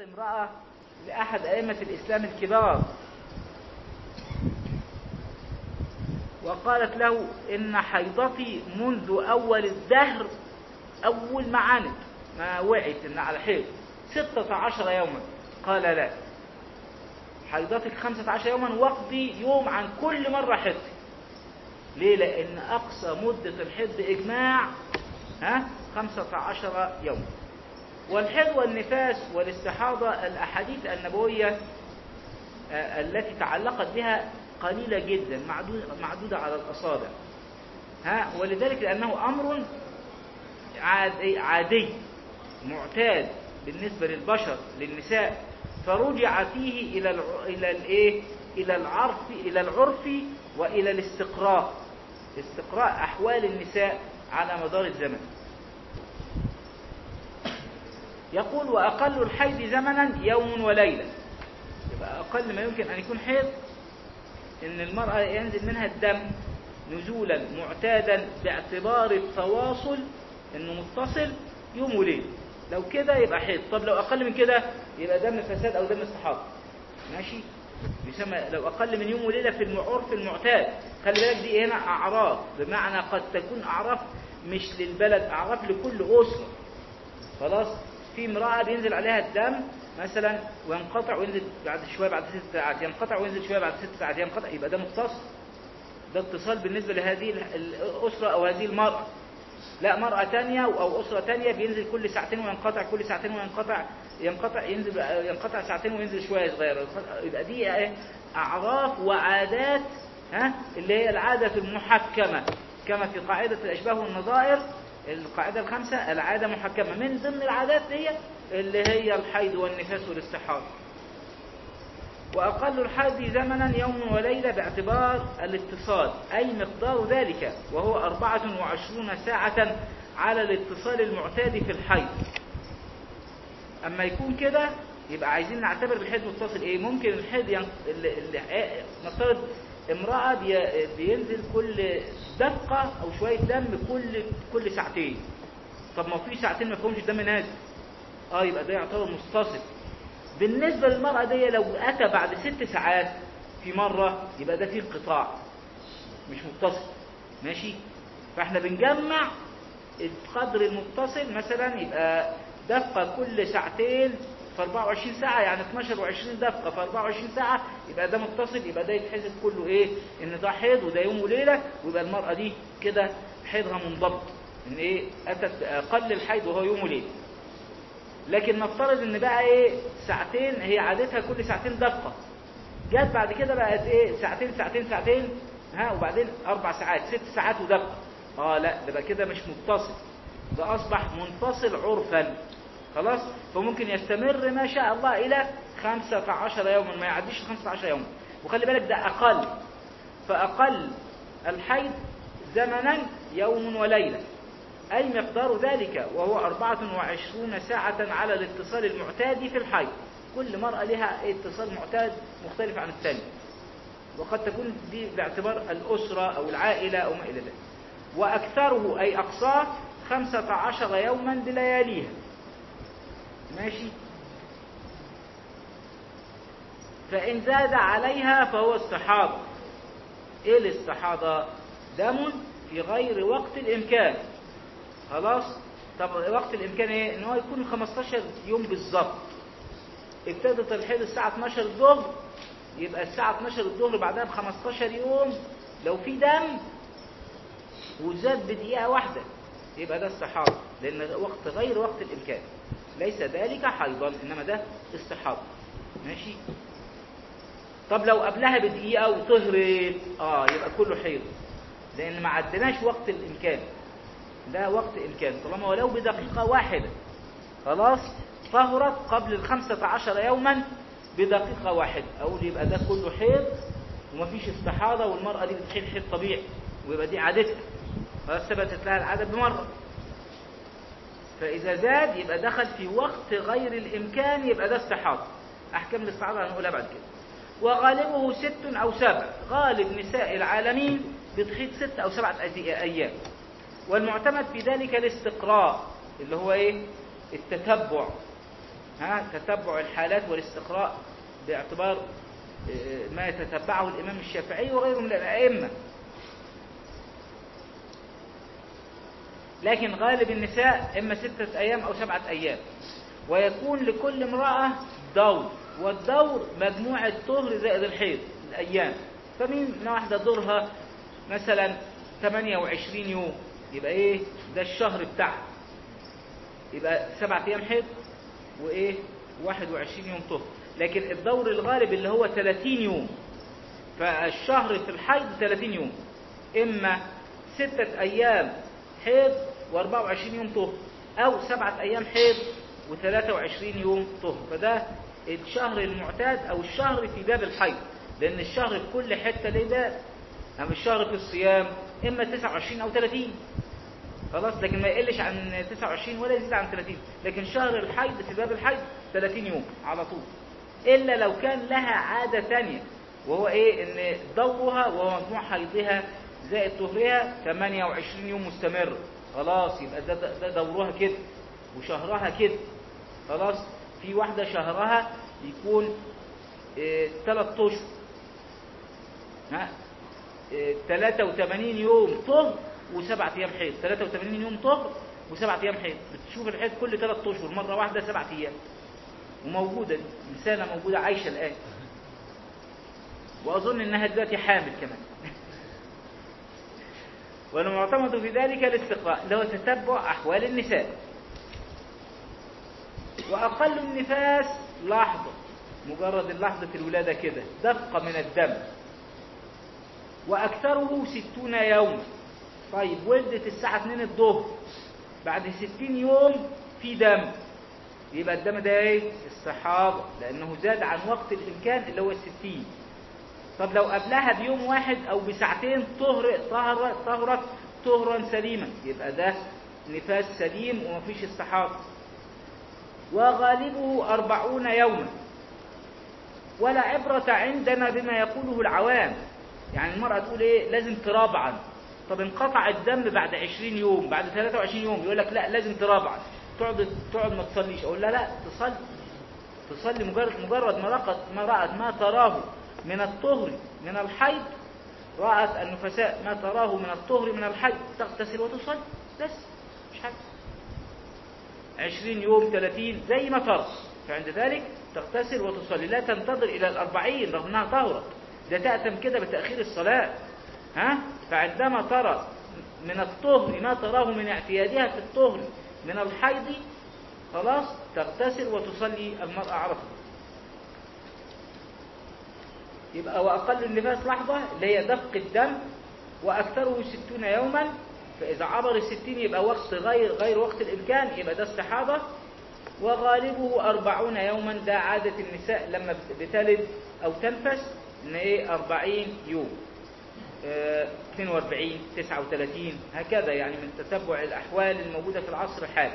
امرأة لأحد أئمة الإسلام الكبار وقالت له إن حيضتي منذ أول الدهر أول ما عانت ما وعت إن على حيض ستة عشر يوما قال لا حيضتك خمسة عشر يوما واقضي يوم عن كل مرة حيضتي ليه لأن أقصى مدة الحيض بإجماع ها خمسة عشر يوما والحيض والنفاس والاستحاضة الأحاديث النبوية التي تعلقت بها قليلة جدا معدودة على الأصابع ها ولذلك لأنه أمر عادي, عادي معتاد بالنسبة للبشر للنساء فرجع فيه إلى إلى الإيه إلى العرف إلى العرف وإلى الاستقراء استقراء أحوال النساء على مدار الزمن يقول وأقل الحيض زمنا يوم وليلة يبقى أقل ما يمكن أن يكون حيض إن المرأة ينزل منها الدم نزولا معتادا باعتبار التواصل إنه متصل يوم وليلة لو كده يبقى حيض طب لو أقل من كده يبقى دم فساد أو دم استحاضة ماشي يسمى لو أقل من يوم وليلة في العرف المعتاد خلي بالك دي هنا أعراف بمعنى قد تكون أعراف مش للبلد أعراف لكل أسرة خلاص في امرأة بينزل عليها الدم مثلا وينقطع وينزل بعد شوية بعد ست ساعات ينقطع وينزل شوية بعد ست ساعات ينقطع يبقى ده متصل ده اتصال بالنسبة لهذه الأسرة أو هذه المرأة لا مرأة تانية أو أسرة تانية بينزل كل ساعتين وينقطع كل ساعتين وينقطع ينقطع ينزل ينقطع ساعتين وينزل شوية صغيرة يبقى دي أعراف وعادات ها اللي هي العادة المحكمة كما في قاعدة الأشباه والنظائر القاعدة الخامسة العادة محكمة من ضمن العادات هي اللي هي الحيض والنفاس والاستحاضة وأقل الحيض زمنا يوم وليلة باعتبار الاتصال أي مقدار ذلك وهو 24 ساعة على الاتصال المعتاد في الحيض أما يكون كده يبقى عايزين نعتبر الحيض متصل إيه ممكن الحيض ين... نفترض امرأة بي... بينزل كل دقة أو شوية دم كل كل ساعتين طب ما في ساعتين ما فيهمش دم نازل اه يبقى ده يعتبر متصل بالنسبة للمرأة دي لو أتى بعد ست ساعات في مرة يبقى ده فيه انقطاع مش متصل ماشي فاحنا بنجمع القدر المتصل مثلا يبقى دقة كل ساعتين في 24 ساعة يعني 12 و20 دقة في 24 ساعة يبقى ده متصل يبقى ده يتحسب كله ايه ان ده حيض وده يوم وليلة ويبقى المرأة دي كده حيضها منضبط ان ايه اتت اقل الحيض وهو يوم وليلة لكن نفترض ان بقى ايه ساعتين هي عادتها كل ساعتين دقة جت بعد كده بقت ايه ساعتين ساعتين ساعتين ها وبعدين اربع ساعات ست ساعات ودقة اه لا ده بقى كده مش متصل ده اصبح منفصل عرفا خلاص فممكن يستمر ما شاء الله الى 15 يوما ما يعديش 15 يوما وخلي بالك ده اقل فاقل الحيض زمنا يوم وليله أي مقدار ذلك وهو 24 ساعة على الاتصال المعتاد في الحيض كل مرأة لها اتصال معتاد مختلف عن الثاني وقد تكون دي باعتبار الأسرة أو العائلة أو ما إلى ذلك وأكثره أي أقصاه 15 يوما بلياليها ماشي فإن زاد عليها فهو استحاضة إيه الاستحاضة دم في غير وقت الإمكان خلاص طب وقت الامكان ايه ان هو يكون 15 يوم بالظبط ابتدت الحيض الساعه 12 الظهر يبقى الساعه 12 الظهر بعدها ب 15 يوم لو في دم وزاد بدقيقه واحده يبقى ده استحاضه لان وقت غير وقت الامكان ليس ذلك حيضا انما ده استحاضه ماشي طب لو قبلها بدقيقه وطهرت اه يبقى كله حيض لان ما عدناش وقت الامكان ده وقت إمكان طالما ولو بدقيقة واحدة خلاص طهرت قبل الخمسة عشر يوما بدقيقة واحدة أقول يبقى ده كله حيض ومفيش استحاضة والمرأة دي بتحيض حيض طبيعي ويبقى دي عادتها خلاص ثبتت لها العادة بمرة فإذا زاد يبقى دخل في وقت غير الإمكان يبقى ده استحاضة أحكام الاستحاضة هنقولها بعد كده وغالبه ست أو سبع غالب نساء العالمين بتحيض ست أو سبعة أيام والمعتمد في ذلك الاستقراء اللي هو ايه التتبع ها تتبع الحالات والاستقراء باعتبار آه، ما يتتبعه الإمام الشافعي وغيره من الأئمة لكن غالب النساء إما ستة أيام أو سبعة أيام ويكون لكل امرأة دور والدور مجموعة طهر زائد الحيض الأيام فمين واحدة دورها مثلا 28 يوم يبقى ايه ده الشهر بتاعها يبقى سبعة ايام حيض وايه 21 يوم طهر لكن الدور الغالب اللي هو 30 يوم فالشهر في الحيض 30 يوم اما ستة ايام حيض و24 يوم طهر او سبعة ايام حيض و23 يوم طهر فده الشهر المعتاد او الشهر في باب الحيض لان الشهر في كل حتة ليه باب أما الشهر في الصيام إما 29 أو 30 خلاص لكن ما يقلش عن 29 ولا يزيد عن 30 لكن شهر الحيض في باب الحيض 30 يوم على طول إلا لو كان لها عادة ثانية وهو إيه إن دورها وهو مجموع حيضها زائد طهرها 28 يوم مستمر خلاص يبقى ده, ده, ده دورها كده وشهرها كده خلاص في واحدة شهرها يكون إيه 3 اشهر ها 83 يوم طهر وسبعة ايام حيض 83 يوم طهر وسبعة ايام حيض بتشوف الحيض كل ثلاث اشهر مره واحده سبعة ايام وموجوده دي انسانه موجوده عايشه الان واظن انها دلوقتي حامل كمان والمعتمد في ذلك الاستقراء اللي هو تتبع احوال النساء واقل النفاس لحظه مجرد لحظه الولاده كده دفقه من الدم وأكثره ستون يوم طيب ولدت الساعة 2 الظهر بعد 60 يوم في دم يبقى الدم ده ايه الصحابة لأنه زاد عن وقت الإمكان اللي هو الستين طب لو قبلها بيوم واحد أو بساعتين طهر طهر طهرت طهرا سليما يبقى ده نفاس سليم ومفيش استحاضة وغالبه أربعون يوما ولا عبرة عندنا بما يقوله العوام يعني المرأة تقول ايه لازم ترابعا طب انقطع الدم بعد 20 يوم بعد 23 يوم يقول لك لا لازم ترابعا تقعد تقعد ما تصليش اقول لا لا تصلي تصلي مجرد مجرد ما رأت ما رأت ما تراه من الطهر من الحيض رأت النفساء ما تراه من الطهر من الحيض تغتسل وتصلي بس مش حاجة 20 يوم 30 زي ما ترى فعند ذلك تغتسل وتصلي لا تنتظر إلى الأربعين رغم أنها طهرت ده تأتم كده بتأخير الصلاة ها فعندما ترى من الطهر ما تراه من اعتيادها في الطهر من الحيض خلاص تغتسل وتصلي المرأة على طول يبقى وأقل النفاس لحظة اللي هي دفق الدم وأكثره ستون يوما فإذا عبر الستين يبقى وقت غير غير وقت الإمكان يبقى ده استحاضة وغالبه أربعون يوما ده عادة النساء لما بتلد أو تنفس إن إيه 40 يوم اه 42 39 هكذا يعني من تتبع الأحوال الموجودة في العصر الحالي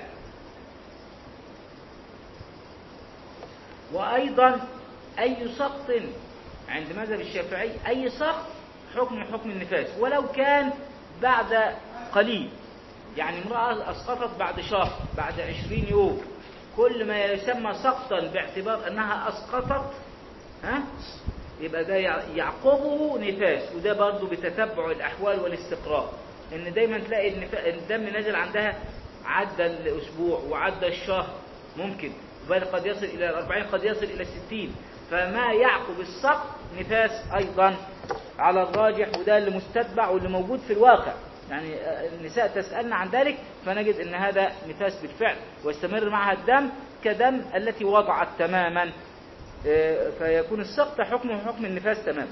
وأيضا أي سقط عند مذهب الشافعي أي سقط حكم حكم النفاس ولو كان بعد قليل يعني امرأة أسقطت بعد شهر بعد عشرين يوم كل ما يسمى سقطا باعتبار أنها أسقطت ها يبقى ده يعقبه نفاس وده برضه بتتبع الأحوال والاستقراء إن دايما تلاقي الدم نازل عندها عدى الأسبوع وعدى الشهر ممكن بل قد يصل إلى الأربعين قد يصل إلى الستين فما يعقب السقط نفاس أيضا على الراجح وده اللي مستتبع واللي موجود في الواقع يعني النساء تسألنا عن ذلك فنجد ان هذا نفاس بالفعل ويستمر معها الدم كدم التي وضعت تماما فيكون السقط حكمه حكم النفاس تماما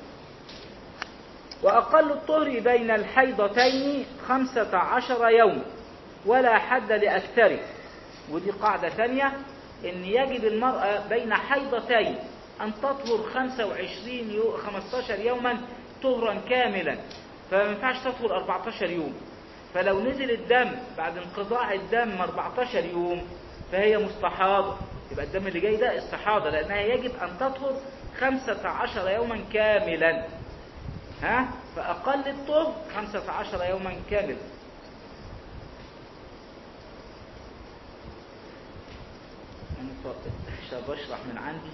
وأقل الطهر بين الحيضتين خمسة عشر يوما ولا حد لأكثره ودي قاعدة ثانية ان يجب المرأة بين حيضتين أن تطهر 25 يو 15 يوما طهرا كاملا فما ينفعش تطهر 14 يوم فلو نزل الدم بعد انقضاء الدم 14 يوم فهي مستحاضة يبقى الدم اللي جاي ده استحاضة لأنها يجب أن تطهر 15 يوما كاملا ها فأقل الطهر 15 يوما كاملا طب اشرح من عندي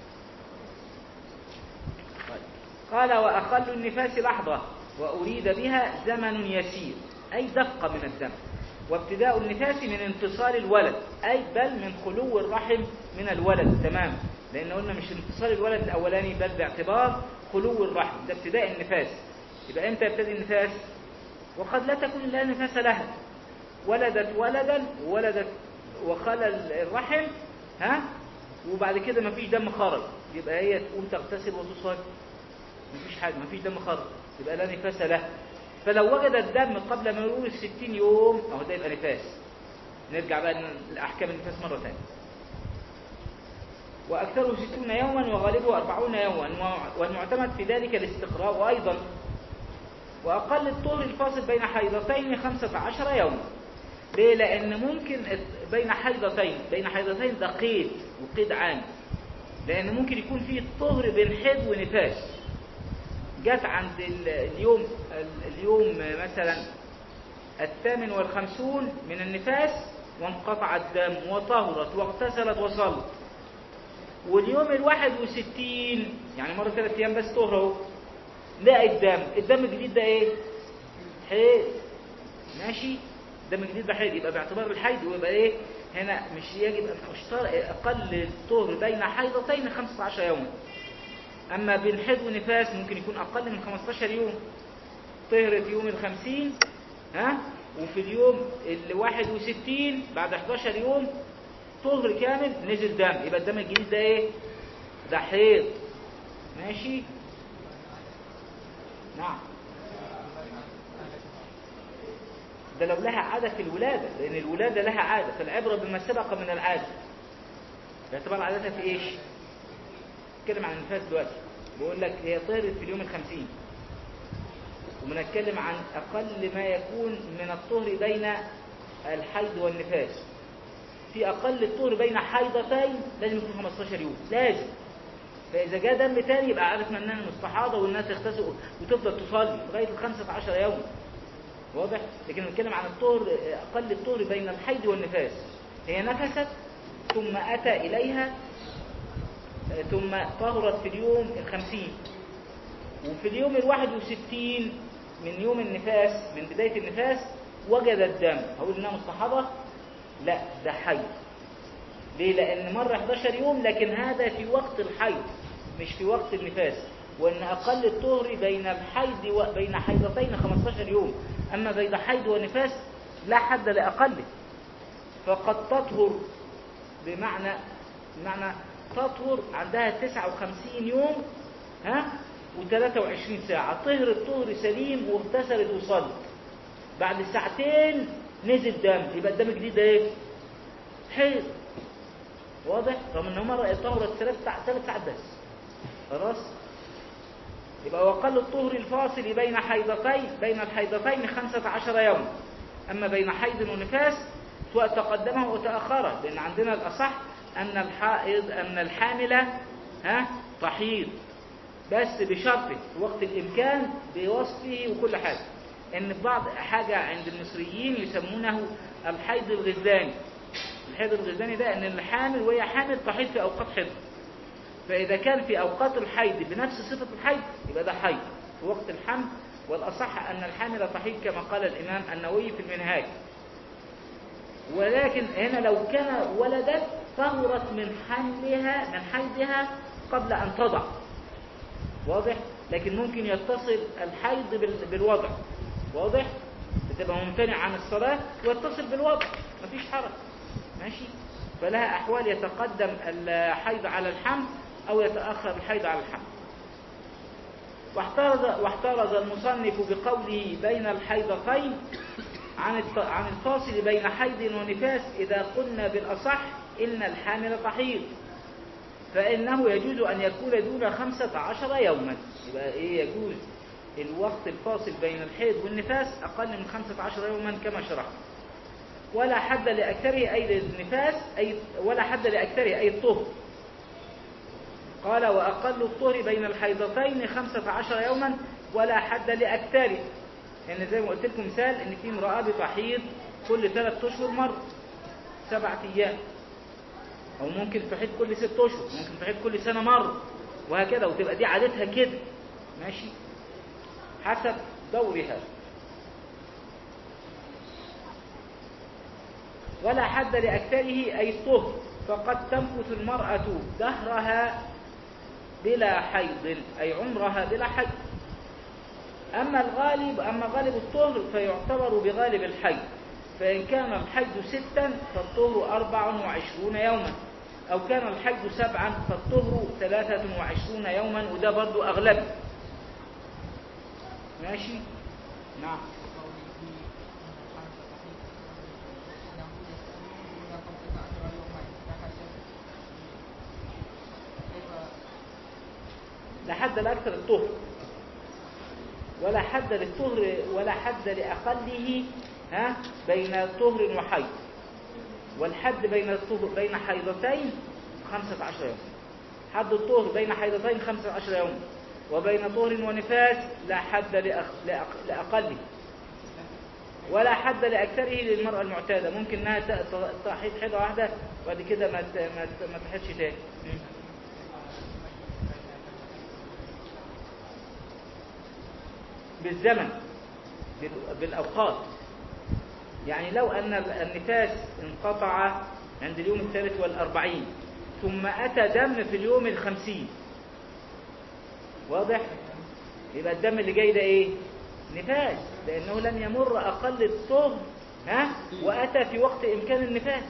طيب. قال وأقل النفاس لحظة وأريد بها زمن يسير أي دقة من الدم وابتداء النفاس من انتصال الولد أي بل من خلو الرحم من الولد تمام لأن قلنا مش انتصال الولد الأولاني بل باعتبار خلو الرحم ده ابتداء النفاس يبقى امتى يبتدي النفاس وقد لا تكون لا نفاس لها ولدت ولدا وولدت وخلى الرحم ها وبعد كده مفيش دم خرج يبقى هي تقوم تغتسل وتصلي مفيش حاجة مفيش دم خرج يبقى لا نفاس له فلو وجد الدم قبل مرور الستين يوم اهو ده يبقى نفاس نرجع بقى لأحكام النفاس مرة ثانية وأكثره ستون يوما وغالبه أربعون يوما والمعتمد في ذلك الاستقراء وأيضا وأقل الطهر الفاصل بين حيضتين خمسة عشر يوما ليه؟ لأن ممكن بين حيضتين بين حيضتين ده قيد وقيد عام لأن ممكن يكون فيه طهر بين حيض ونفاس جت عند اليوم اليوم مثلا الثامن والخمسون من النفاس وانقطع الدم وطهرت واغتسلت وصلت واليوم الواحد وستين يعني مرة ثلاث أيام بس طهر اهو لقى الدم الدم الجديد ده ايه حيض ماشي دم جديد ده حيض يبقى باعتبار الحيض ويبقى ايه هنا مش يجب ان اشترط اقل الطهر بين حيضتين 15 يوما اما بين حيض ونفاس ممكن يكون اقل من 15 يوم طهرت يوم الخمسين ها وفي اليوم ال 61 بعد 11 يوم طهر كامل نزل دم يبقى الدم الجديد ده ايه ده حيض ماشي نعم ده لو لها عادة في الولادة لأن الولادة لها عادة فالعبرة بما سبق من العادة باعتبار عادتها في إيش نتكلم عن النفاس دلوقتي بقول لك هي طهرت في اليوم الخمسين وبنتكلم عن أقل ما يكون من الطهر بين الحيض والنفاس في أقل الطهر بين حيضتين لازم يكون 15 يوم لازم فإذا جاء دم تاني يبقى عرفنا أنها مستحاضة والناس تغتسل وتفضل تصلي لغاية ال 15 يوم واضح لكن نتكلم عن الطهر أقل الطهر بين الحيض والنفاس هي نفست ثم أتى إليها ثم طهرت في اليوم الخمسين وفي اليوم الواحد وستين من يوم النفاس من بداية النفاس وجد الدم هقول إنها مستحاضة لا ده حيض ليه لأن مر 11 يوم لكن هذا في وقت الحيض مش في وقت النفاس وأن أقل الطهر بين الحيض وبين حيضتين 15 يوم أما بين حيض ونفاس لا حد لأقله فقد تطهر بمعنى بمعنى تطهر عندها 59 يوم ها و23 ساعة طهر الطهر سليم واغتسلت وصلت بعد ساعتين نزل دم يبقى الدم الجديد ده ايه؟ حيض واضح؟ رغم ان مرة طهرت ثلاث ساعات ثلاث ساعات بس خلاص؟ يبقى وقل الطهر الفاصل بين حيضتين بين الحيضتين 15 يوم أما بين حيض ونفاس تقدمه وتأخره لأن عندنا الأصح أن الحائض أن الحاملة ها تحيض بس بشرط في وقت الإمكان بوصفه وكل حاجة إن بعض حاجة عند المصريين يسمونه الحيض الغزلاني الحيض الغزلاني ده إن الحامل وهي حامل تحيض في أوقات حيض فإذا كان في أوقات الحيض بنفس صفة الحيض يبقى ده حيض في وقت الحمل والأصح أن الحامل تحيض كما قال الإمام النووي في المنهاج ولكن هنا لو كان ولدت طهرت من حملها من حيضها قبل أن تضع واضح لكن ممكن يتصل الحيض بالوضع واضح بتبقى ممتنع عن الصلاة ويتصل بالوضع مفيش حرج ماشي فلها أحوال يتقدم الحيض على الحمل أو يتأخر الحيض على الحمل واحترز, واحترز المصنف بقوله بين الحيضتين عن عن الفاصل بين حيض ونفاس إذا قلنا بالأصح إن الحامل تحيض فإنه يجوز أن يكون دون خمسة عشر يوما يبقى إيه يجوز الوقت الفاصل بين الحيض والنفاس أقل من خمسة عشر يوما كما شرحنا ولا حد لأكثره أي للنفاس أي ولا حد لأكثره أي الطهر قال وأقل الطهر بين الحيضتين خمسة عشر يوما ولا حد لأكثره لأن زي ما قلت لكم مثال إن في امرأة بتحيض كل ثلاث أشهر مرة سبعة أيام أو ممكن تحيض كل ست أشهر ممكن تحيض كل سنة مرة وهكذا وتبقى دي عادتها كده ماشي حسب دورها ولا حد لأكثره أي الطهر فقد تمكث المرأة دهرها بلا حيض أي عمرها بلا حيض أما الغالب أما غالب الطهر فيعتبر بغالب الحيض فإن كان الحيض ستا فالطهر أربع وعشرون يوما أو كان الحيض سبعا فالطهر ثلاثة وعشرون يوما وده برضو أغلب ماشي نعم لا حد لأكثر الطهر ولا حد للطهر ولا حد لأقله ها بين طهر وحيض والحد بين الطهر بين حيضتين خمسة عشر يوم حد الطهر بين حيضتين خمسة عشر يوم وبين طهر ونفاس لا حد لأخ... لأق... لأقله ولا حد لأكثره للمرأة المعتادة ممكن انها ت- ت- تحيض حيضة واحدة وبعد كده ما ت- ما ت- ما تحيضش تاني م. بالزمن بال- بالأوقات يعني لو أن النفاس انقطع عند اليوم الثالث والأربعين ثم أتى دم في اليوم الخمسين واضح؟ يبقى الدم اللي جاي ده ايه؟ نفاس لأنه لم يمر أقل الطهر ها؟ وأتى في وقت إمكان النفاس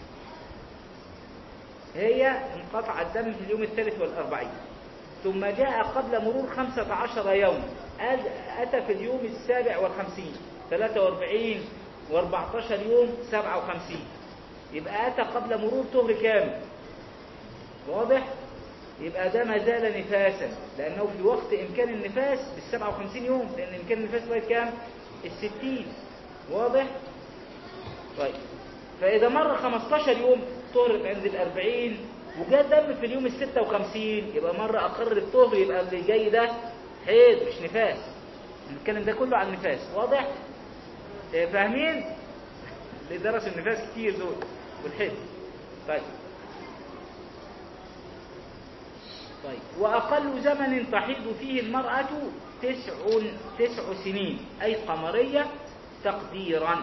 هي انقطع الدم في اليوم الثالث والأربعين ثم جاء قبل مرور خمسة عشر يوم أد- أتى في اليوم السابع والخمسين ثلاثة واربعين واربعتاشر يوم سبعة وخمسين يبقى أتى قبل مرور طهر كامل واضح؟ يبقى ده ما زال نفاسا لأنه في وقت إمكان النفاس بالسبعة وخمسين يوم لأن إمكان النفاس لغاية كام؟ الستين واضح؟ طيب فإذا مر 15 يوم طهر عند الأربعين وجاء دم في اليوم الستة وخمسين يبقى مرة أقر الطهر يبقى اللي جاي ده حيض مش نفاس نتكلم ده كله عن النفاس واضح؟ إيه، فاهمين؟ اللي درسوا النفاس كتير دول والحيض طيب طيب وأقل زمن تحيض فيه المرأة تسع تسع سنين أي قمرية تقديرا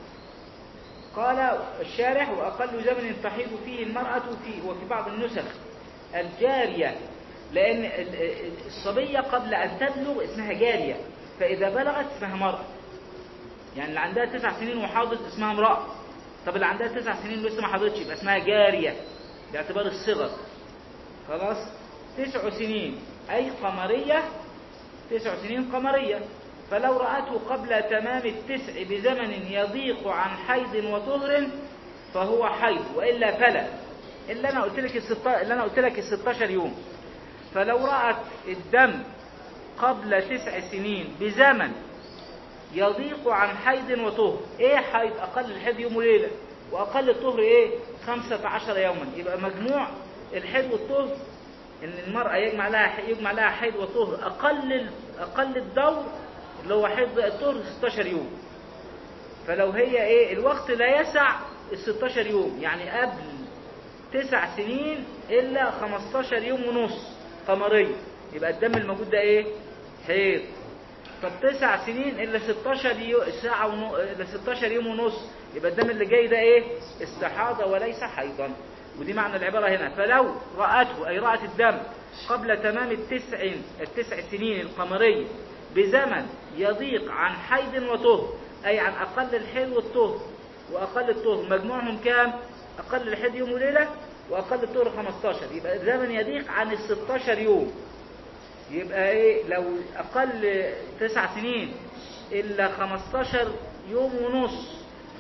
قال الشارح وأقل زمن تحيض فيه المرأة في وفي بعض النسخ الجارية لأن ال- ال- الصبية قبل أن تبلغ اسمها جارية فإذا بلغت اسمها مرأة يعني اللي عندها تسع سنين وحاضت اسمها امرأة طب اللي عندها تسع سنين ولسه ما حاضتش يبقى اسمها جارية باعتبار الصغر خلاص تسع سنين أي قمرية تسع سنين قمرية فلو رأته قبل تمام التسع بزمن يضيق عن حيض وطهر فهو حيض وإلا فلا إلا أنا قلت لك الستة اللي أنا قلت لك ال 16 يوم فلو رأت الدم قبل تسع سنين بزمن يضيق عن حيض وطهر ايه حيض اقل الحيض يوم وليله واقل الطهر ايه خمسة عشر يوما يبقى مجموع الحيض والطهر ان المرأة يجمع لها يجمع لها حيض وطهر اقل ال- اقل الدور اللي هو حيض الطهر 16 يوم فلو هي ايه الوقت لا يسع ال 16 يوم يعني قبل تسع سنين الا 15 يوم ونص قمرية يبقى الدم الموجود ده ايه حيض طب تسع سنين الا 16 يو... ساعة ونو... الا 16 يوم ونص يبقى الدم اللي جاي ده ايه استحاضة وليس حيضا ودي معنى العبارة هنا فلو رأته أي رأت الدم قبل تمام التسع التسع سنين القمرية بزمن يضيق عن حيض وطهر أي عن أقل الحيض والطهر وأقل الطهر مجموعهم كام أقل الحيض يوم وليلة وأقل الطهر 15 يبقى الزمن يضيق عن ال 16 يوم يبقى ايه لو اقل تسع سنين الا 15 يوم ونص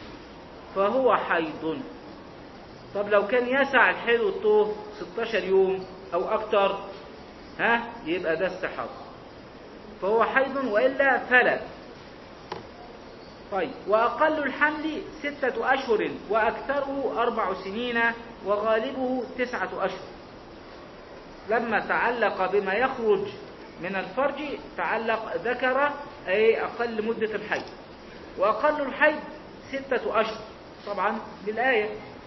فهو حيض طب لو كان يسع الحيض والطهر 16 يوم او اكتر ها يبقى ده استحاض فهو حيض والا فلا طيب واقل الحمل ستة اشهر واكثره اربع سنين وغالبه تسعة اشهر لما تعلق بما يخرج من الفرج تعلق ذكر أي أقل مدة الحيض وأقل الحيض ستة أشهر طبعا بالآية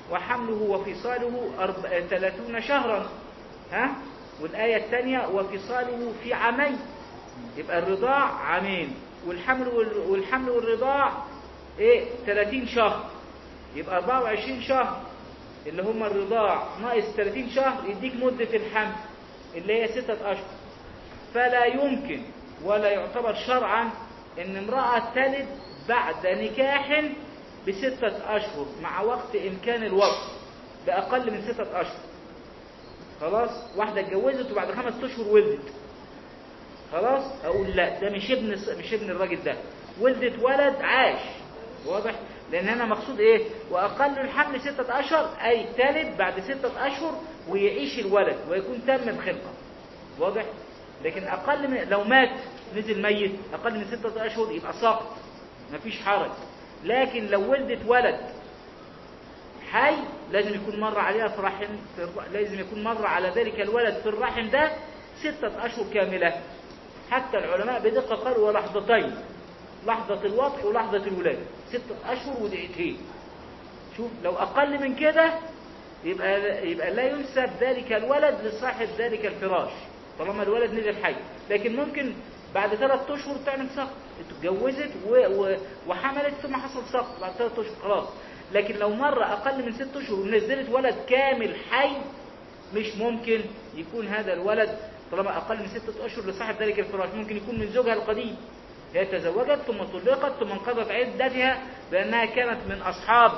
وحمله وفصاله أرب... ثلاثون شهرا ها والآية الثانية وفصاله في عامين يبقى الرضاع عامين والحمل وال... والحمل والرضاع ايه 30 شهر يبقى 24 شهر اللي هم الرضاع ناقص 30 شهر يديك مدة الحمل اللي هي ستة أشهر فلا يمكن ولا يعتبر شرعا ان امرأة تلد بعد نكاح بستة أشهر مع وقت إمكان الوقت بأقل من ستة أشهر خلاص واحدة اتجوزت وبعد خمس أشهر ولدت خلاص أقول لا ده مش ابن مش ابن الراجل ده ولدت ولد عاش واضح لأن هنا مقصود إيه وأقل الحمل ستة أشهر أي تلد بعد ستة أشهر ويعيش الولد ويكون تم بخلقة واضح لكن أقل من لو مات نزل ميت أقل من ستة أشهر يبقى ساقط مفيش حرج لكن لو ولدت ولد حي لازم يكون مر عليها في رحم في الر... لازم يكون مر على ذلك الولد في الرحم ده ستة أشهر كاملة حتى العلماء بدقة قالوا ولحظتين لحظة الوضع ولحظة الولادة ستة أشهر ودقيقتين شوف لو أقل من كده يبقى يبقى لا ينسب ذلك الولد لصاحب ذلك الفراش طالما الولد نزل حي لكن ممكن بعد ثلاث اشهر تعمل سقط اتجوزت و... و... وحملت ثم حصل سقط بعد ثلاث اشهر خلاص لكن لو مر اقل من ست اشهر ونزلت ولد كامل حي مش ممكن يكون هذا الولد طالما اقل من ستة اشهر لصاحب ذلك الفراش ممكن يكون من زوجها القديم هي تزوجت ثم طلقت ثم انقضت عدتها بانها كانت من اصحاب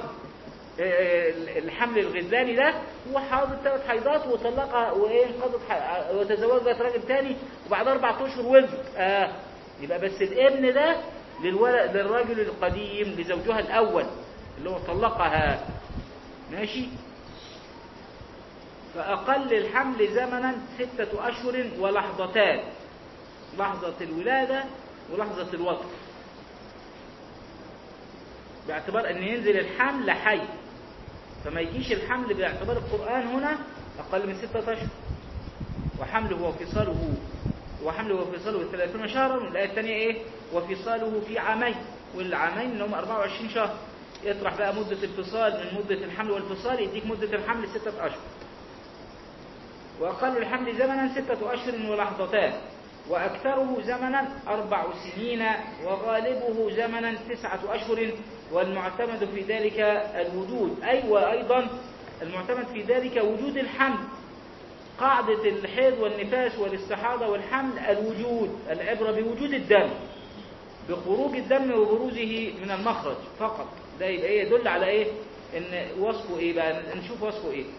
الحمل الغزلاني ده وحاضت ثلاث حيضات وطلقها وايه انقضت وتزوجت راجل تاني وبعد اربع اشهر ولدت اه يبقى بس الابن ده للولد للرجل القديم لزوجها الاول اللي هو طلقها ماشي فاقل الحمل زمنا ستة اشهر ولحظتان لحظة الولادة ولحظة الوطن باعتبار ان ينزل الحمل حي فما يجيش الحمل باعتبار القرآن هنا أقل من ستة أشهر وحمله وفصاله وحمله وفصاله 30 شهرا والآية الثانية إيه وفصاله في عامين والعامين اللي هم 24 شهر يطرح بقى مدة الفصال من مدة الحمل والفصال يديك مدة الحمل ستة أشهر وأقل الحمل زمنا ستة أشهر ولحظتان وأكثره زمنا أربع سنين وغالبه زمنا تسعة أشهر والمعتمد في ذلك الوجود أي وأيضا المعتمد في ذلك وجود الحمل قاعدة الحيض والنفاس والاستحاضة والحمل الوجود العبرة بوجود الدم بخروج الدم وبروزه من المخرج فقط ده يبقى ايه يدل على ايه ان وصفه ايه بقى نشوف وصفه ايه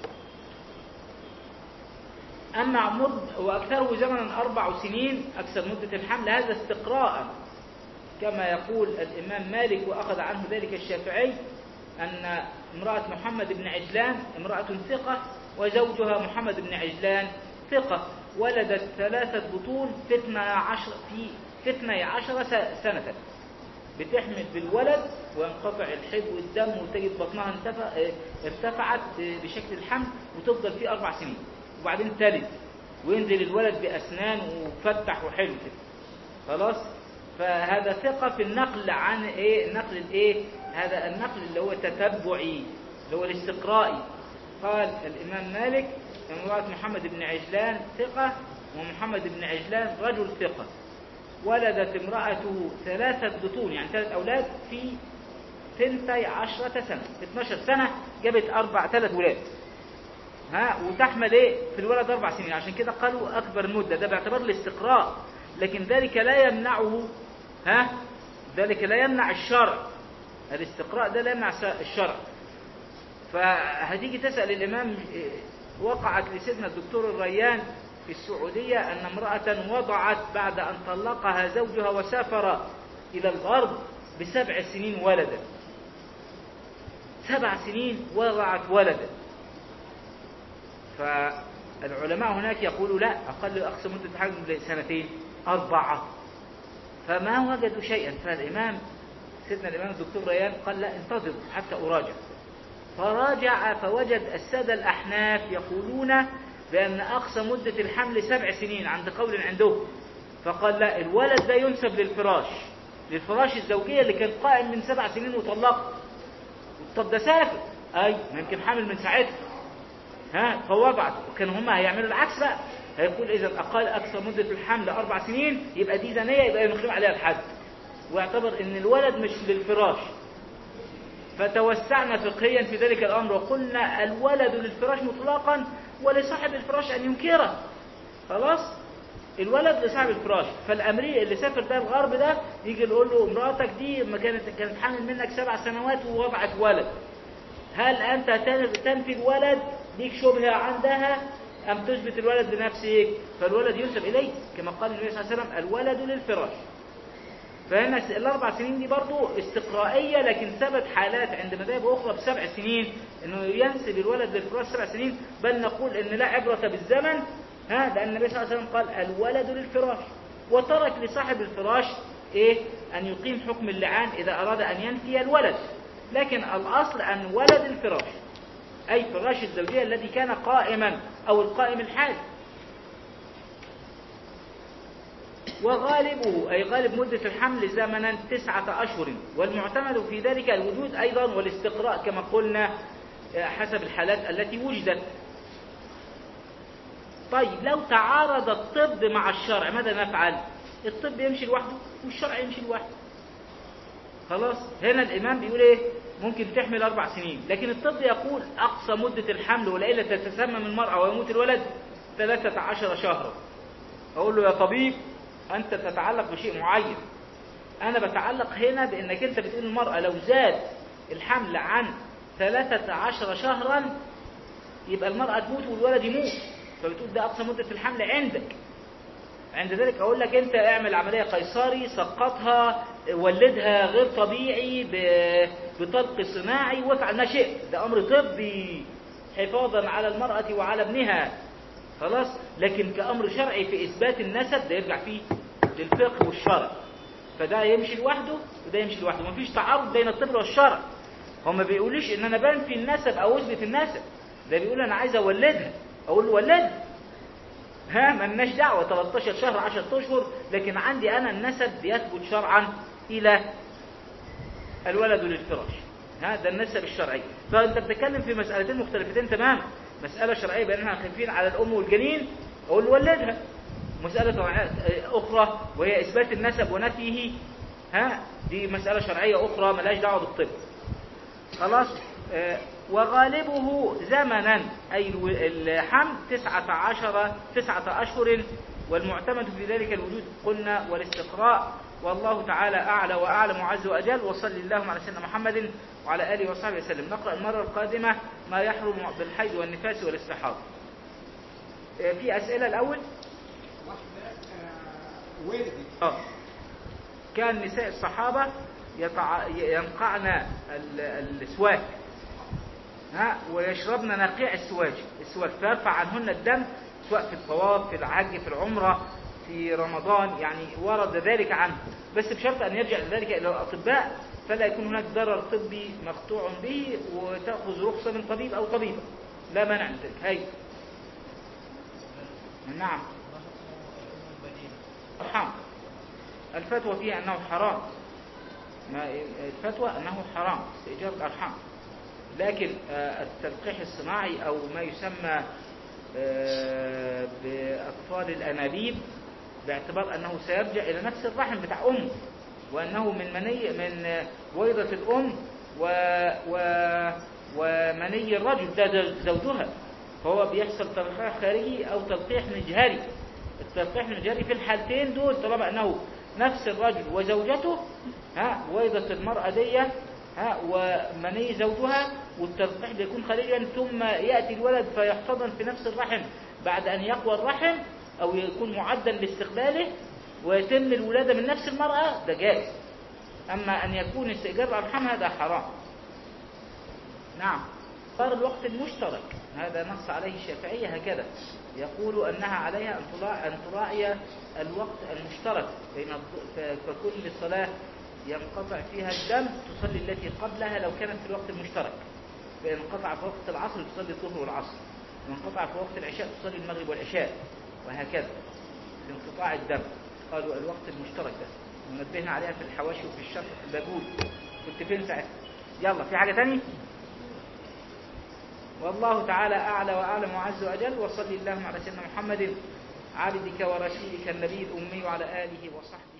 أما مد وأكثره زمنا أربع سنين أكثر مدة الحمل هذا استقراء كما يقول الإمام مالك وأخذ عنه ذلك الشافعي أن امرأة محمد بن عجلان امرأة ثقة وزوجها محمد بن عجلان ثقة ولدت ثلاثة بطون في اثنى عشر في في اثني عشر سنة بتحمل بالولد وينقطع الحب والدم وتجد بطنها ارتفعت بشكل الحمل وتفضل فيه أربع سنين وبعدين تلد وينزل الولد بأسنان وفتح وحلو كده خلاص فهذا ثقة في النقل عن ايه نقل الايه هذا النقل اللي هو تتبعي اللي هو الاستقرائي قال الإمام مالك امرأة محمد بن عجلان ثقة ومحمد بن عجلان رجل ثقة ولدت امرأته ثلاثة بطون يعني ثلاث أولاد في ثنتي عشرة سنة 12 سنة جابت أربع ثلاث ولاد ها وتحمل ايه في الولد اربع سنين عشان كده قالوا اكبر المده ده باعتبار الاستقراء لكن ذلك لا يمنعه ها ذلك لا يمنع الشرع الاستقراء ده لا يمنع الشرع فهتيجي تسال الامام وقعت لسيدنا الدكتور الريان في السعوديه ان امراه وضعت بعد ان طلقها زوجها وسافر الى الغرب بسبع سنين ولدا سبع سنين وضعت ولدا فالعلماء هناك يقولوا لا أقل أقصى مدة حمل سنتين أربعة فما وجدوا شيئا فالإمام سيدنا الإمام الدكتور ريان قال لا انتظر حتى أراجع فراجع فوجد السادة الأحناف يقولون بأن أقصى مدة الحمل سبع سنين عند قول عندهم فقال لا الولد ده ينسب للفراش للفراش الزوجية اللي كان قائم من سبع سنين وطلقه طب ده سافر اي ما يمكن حامل من ساعتها ها فوضعت وكانوا هم هيعملوا العكس بقى هيقول اذا اقل اكثر مده الحمل اربع سنين يبقى دي زانيه يبقى يقيم عليها الحد واعتبر ان الولد مش للفراش فتوسعنا فقهيا في ذلك الامر وقلنا الولد للفراش مطلقا ولصاحب الفراش ان ينكره خلاص الولد لصاحب الفراش فالامريكي اللي سافر ده الغرب ده يجي يقول له مراتك دي ما كانت كانت حامل منك سبع سنوات ووضعت ولد هل انت تنفي الولد ليك شبهه عندها ام تثبت الولد بنفسك فالولد ينسب اليه كما قال النبي صلى الله عليه وسلم الولد للفراش فهنا الاربع سنين دي برضو استقرائيه لكن ثبت حالات عند مذاهب اخرى بسبع سنين انه ينسب الولد للفراش سبع سنين بل نقول ان لا عبره بالزمن ها لأن النبي صلى الله عليه وسلم قال الولد للفراش وترك لصاحب الفراش إيه أن يقيم حكم اللعان إذا أراد أن ينفي الولد لكن الأصل أن ولد الفراش أي فراش الزوجية الذي كان قائما أو القائم الحال وغالبه أي غالب مدة الحمل زمنا تسعة أشهر والمعتمد في ذلك الوجود أيضا والاستقراء كما قلنا حسب الحالات التي وجدت طيب لو تعارض الطب مع الشرع ماذا نفعل الطب يمشي لوحده والشرع يمشي لوحده خلاص هنا الإمام بيقول إيه ممكن تحمل أربع سنين لكن الطب يقول أقصى مدة الحمل ولئلا تتسمم المرأة ويموت الولد ثلاثة عشر شهرا أقول له يا طبيب أنت تتعلق بشيء معين أنا بتعلق هنا بأنك أنت بتقول المرأة لو زاد الحمل عن ثلاثة عشر شهرا يبقى المرأة تموت والولد يموت فبتقول ده أقصى مدة الحمل عندك عند ذلك أقول لك أنت اعمل عملية قيصري سقطها ولدها غير طبيعي بطلق صناعي وافعل ما شئت ده أمر طبي حفاظا على المرأة وعلى ابنها خلاص لكن كأمر شرعي في إثبات النسب ده يرجع فيه للفقه والشرع فده يمشي لوحده وده يمشي لوحده مفيش تعارض بين الطب والشرع هو ما بيقوليش ان انا بنفي النسب او اثبت النسب ده بيقول انا عايز اولدها اقول له ولدها ها مالناش دعوه 13 شهر 10 اشهر لكن عندي انا النسب بيثبت شرعا الى الولد للفراش ها ده النسب الشرعي فانت بتتكلم في مسالتين مختلفتين تماما مساله شرعيه باننا خايفين على الام والجنين اقول له ولدها مساله اخرى وهي اثبات النسب ونفيه ها دي مساله شرعيه اخرى ملهاش دعوه بالطب خلاص آه وغالبه زمنا أي الحمل تسعة عشر تسعة أشهر والمعتمد في ذلك الوجود قلنا والاستقراء والله تعالى أعلى وأعلم عز وأجل وصل اللهم على سيدنا محمد وعلى آله وصحبه وسلم نقرأ المرة القادمة ما يحرم بالحيض والنفاس والاستحاضة آه في أسئلة الأول آه. كان نساء الصحابة يطع... ينقعن السواك ها ويشربن نقيع السواج السواك فيرفع عنهن الدم سواء في الطواف في الحج في العمرة في رمضان يعني ورد ذلك عنه بس بشرط أن يرجع ذلك إلى الأطباء فلا يكون هناك ضرر طبي مقطوع به وتأخذ رخصة من طبيب أو طبيبة لا مانع من ذلك هاي نعم حرام الفتوى فيها أنه حرام ما الفتوى أنه حرام استئجار الأرحام لكن التلقيح الصناعي أو ما يسمى بأطفال الأنابيب باعتبار أنه سيرجع إلى نفس الرحم بتاع أمه وأنه من مني من ويضة الأم و و ومني الرجل ده زوجها فهو بيحصل تلقيح خارجي أو تلقيح مجهري التلقيح المجهري في الحالتين دول طالما أنه نفس الرجل وزوجته ها ويضة المرأة دي ها ومني زوجها والتلقيح بيكون خارجيا ثم يأتي الولد فيحتضن في نفس الرحم بعد أن يقوى الرحم أو يكون معدا لاستقباله ويتم الولادة من نفس المرأة ده جائز أما أن يكون استئجار الأرحام هذا حرام نعم صار الوقت المشترك هذا نص عليه الشافعية هكذا يقول أنها عليها أن تراعي, أن تراعي الوقت المشترك بين فكل صلاة ينقطع فيها الدم تصلي التي قبلها لو كانت في الوقت المشترك فإن انقطع في وقت العصر تصلي الظهر والعصر وإن انقطع في وقت العشاء تصلي المغرب والعشاء وهكذا في انقطاع الدم قالوا الوقت المشترك ده ونبهنا عليها في الحواشي وفي الشرح في الباجول كنت فين ساعتها يلا في حاجة تاني والله تعالى أعلى وأعلم وعز وأجل وصلي اللهم على سيدنا محمد عبدك ورسولك النبي الأمي وعلى آله وصحبه